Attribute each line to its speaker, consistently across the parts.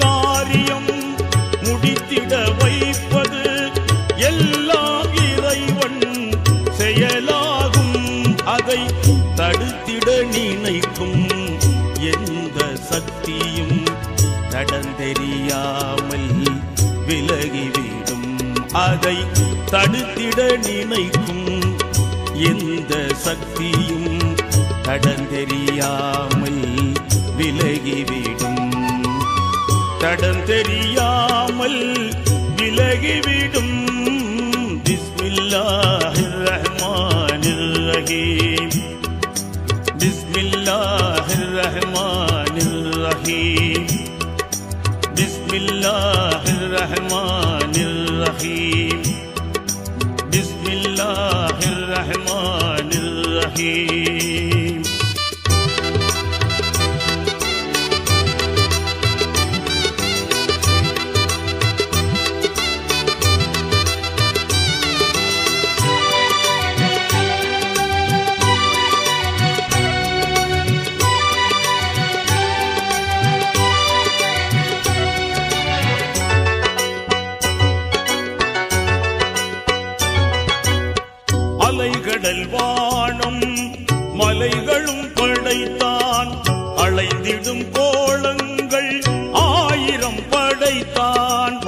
Speaker 1: காரியம் முடித்திட வைப்பது எல்லாம் இறைவன் செயலாகும் அதை தடுத்திட நினைக்கும் எந்த சக்தியும் நடந்தெரியாமல் விலகிவிடும் அதை தடுத்திட நினைக்கும் எந்த சக்தியும் தடந்தெரியாமல் விலகிவிடும் தடம் தெரியாமல் விலகிவிடும் பிஸ்மில்லாஹிர் ரஹ்மானிர் ரஹீம் பிஸ்மில்லாஹிர் ரஹ்மானிர் ரஹீம் பிஸ்மில்லாஹிர் ரஹ்மானிர் ரஹீம் பிஸ்மில்லாஹிர் ரஹ்மானிர் ரஹீம் அலைகடல் வானம் மலைகளும் படைத்தான் அலைந்திடும் கோலங்கள் ஆயிரம் படைத்தான்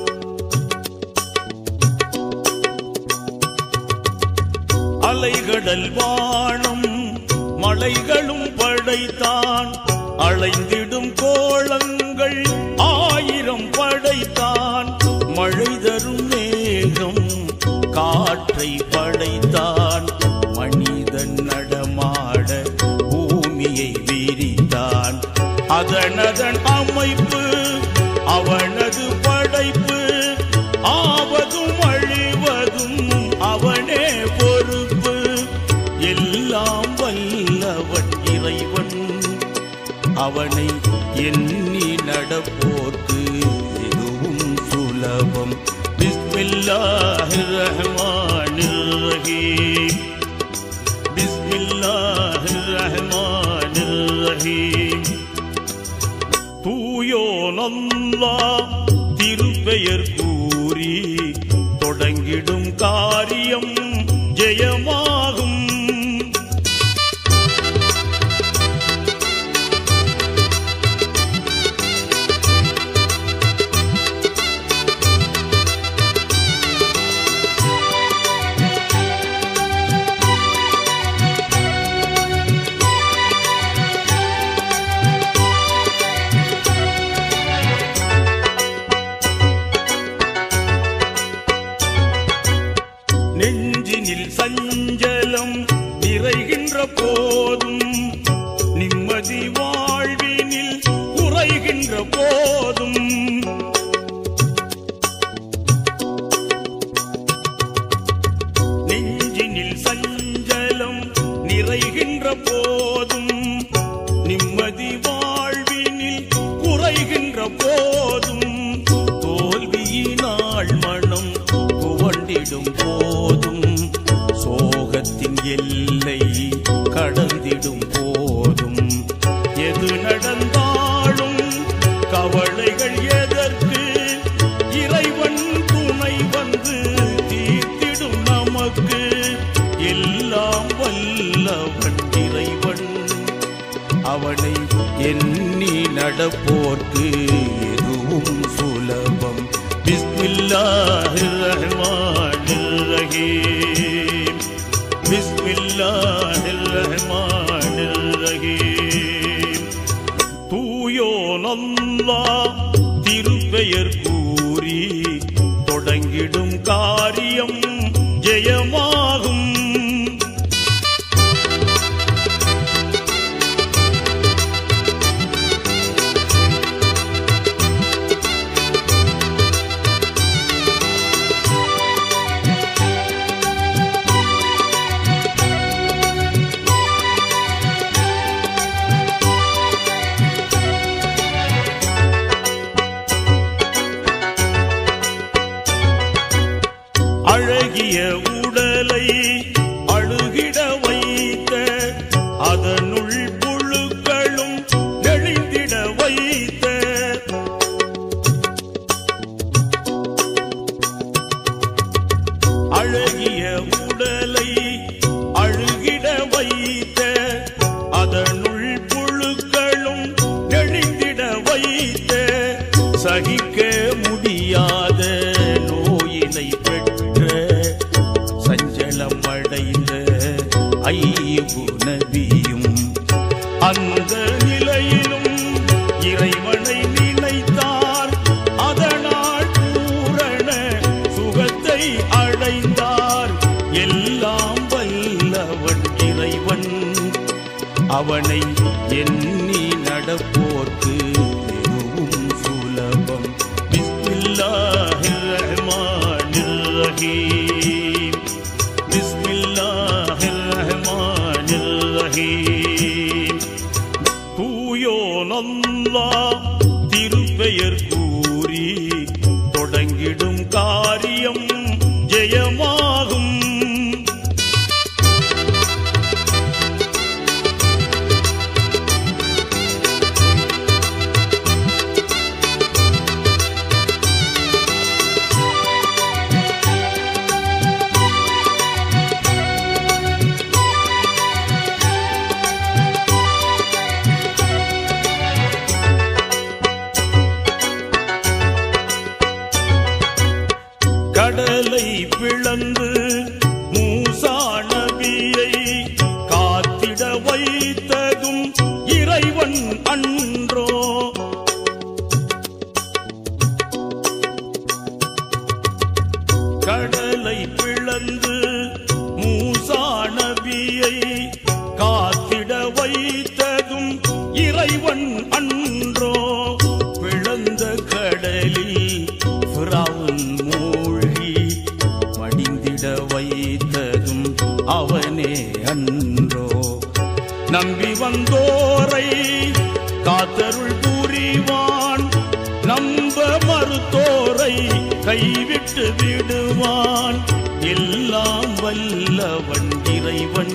Speaker 1: அலைகடல் வானம் மலைகளும் படைத்தான் அலைந்திடும் கோலங்கள் ஆயிரம் படைத்தான் மழை தரும் மேகம் காற்றை படைத்தான் மனிதன் நடமாட பூமியை விரித்தான் அதனதன் அமைப்பு அவனது படைப்பு ஆவதும் அழிவதும் அவனே பொறுப்பு எல்லாம் வல்லவன் இறைவன் அவனை எண்ணி நடப்போர்க்கு எதுவும் சுலபம் பிஸ்மில்லாஹிர் ரஹ்மானிர் ரஹீம் பிஸ்மில்லாஹிர் ரஹ்மானிர் ரஹீம் தூயோனல்லா திருப்பெயர் கூறி தொடங்கிடும் காரியம் ஜெயமாகும் நெஞ்சினில் சஞ்சலம் நிறைகின்ற போதும் நிம்மதி வாழ்வினில் குறைகின்ற போதும் நெஞ்சினில் சஞ்சலம் நிறைகின்ற போதும் நிம்மதி வாழ்வினில் குறைகின்ற போதும் தோல்வியினால் மனம் துவண்டிடும் போதும் சோகத்தின் எல்லை கடந்திடும் போதும் எது நடந்தாலும் கவலைகள் எதற்கு இறைவன் துணை வந்து தீர்த்திடும் நமக்கு எல்லாம் வல்லவன் இறைவன் அவனை எண்ணி நடப்போர்க்கு எதுவும் சுலபம் பிஸ்மில்லாஹிர் ரஹ்மானிர் ரஹீம் பிஸ்மில்லாஹிர் ரஹ்மானிர் ரஹீம் தூயோனல்லா திருப்பெயர் கூறி தொடங்கிடும் காரியம் ஜெயமாகும் சகிக்க முடியாத நோயினை பெற்ற சஞ்சலம் அடைந்த ஐயு நபியும் அந்த நிலையிலும் இறைவனை நினைத்தார் அதனால் பூரண சுகத்தை அடைந்தார் எல்லாம் வல்லவன் இறைவன் அவனை எண்ணி நடப்போர்க்கு எதுவும் சுலபம் பிஸ்மில்லாஹிர் ரஹ்மானிர் ரஹீம் பிஸ்மில்லாஹிர் ரஹ்மானிர் ரஹீம் தூயோன் அல்லாஹ் திருப்பெயர் கூறி தொடங்கிடும் காரியம் ஜெயமாகும் கடலை பிளந்து மூசா நபியை காத்திட வைத்ததும் இறைவன் அன்றோ கடலை பிளந்து மூசா நபியை காத்திட வைத்ததும் இறைவன் அன்றோ பிளந்த கடலில் ஃபிரௌன் மூழ்கி மடிந்திட வைத்ததும் அவனே அன்றோ நம்பி வந்தோரை காத்தருள் புரிவான் நம்ப மறுத்தோரை கைவிட்டு விடுவான் எல்லாம் வல்லவன் இறைவன்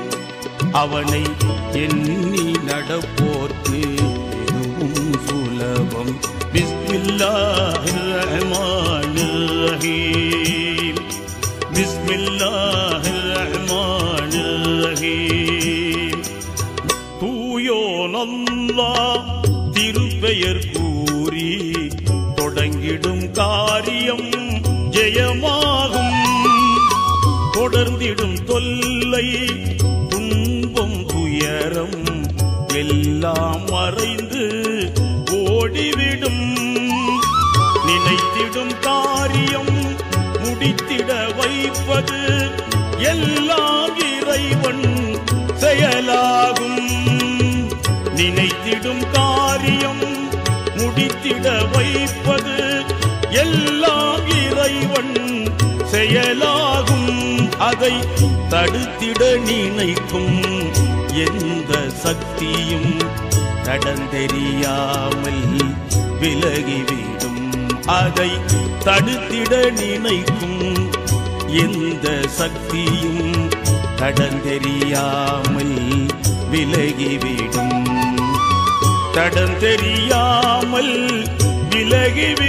Speaker 1: அவனை எண்ணி நடப்போர்க்கு எதுவும் சுலபம் பிஸ்மில்லாஹிர் ரஹ்மானிர் ரஹீம் பிஸ்மில்லாஹிர் ரஹ்மானிர் ரஹீம் தூயோன் அல்லாஹ் திருப்பெயர் கூறி தொடங்கிடும் காரியம் ஜெயமாகும் தொடர்ந்திடும் தொல்லை துன்பம் துயரம் எல்லாம் மறைந்து ஓடிவிடும் நினைத்திடும் காரியம் முடித்திட வைப்பது எல்லாம் இறைவன் செயலாகும் நினைத்திடும் காரியம் முடித்திட வைப்பது எல்லாம் இறைவன் செயலாகும் அதை தடுத்திட நினைக்கும் எந்த சக்தியும் கடந்தெரியாமல் விலகிவிடும் அதை தடுத்திட நினைக்கும் எந்த சக்தியும் கடந்தெரியாமல் விலகிவிடும் தடம் தெரியாமல் விலகிவிடும்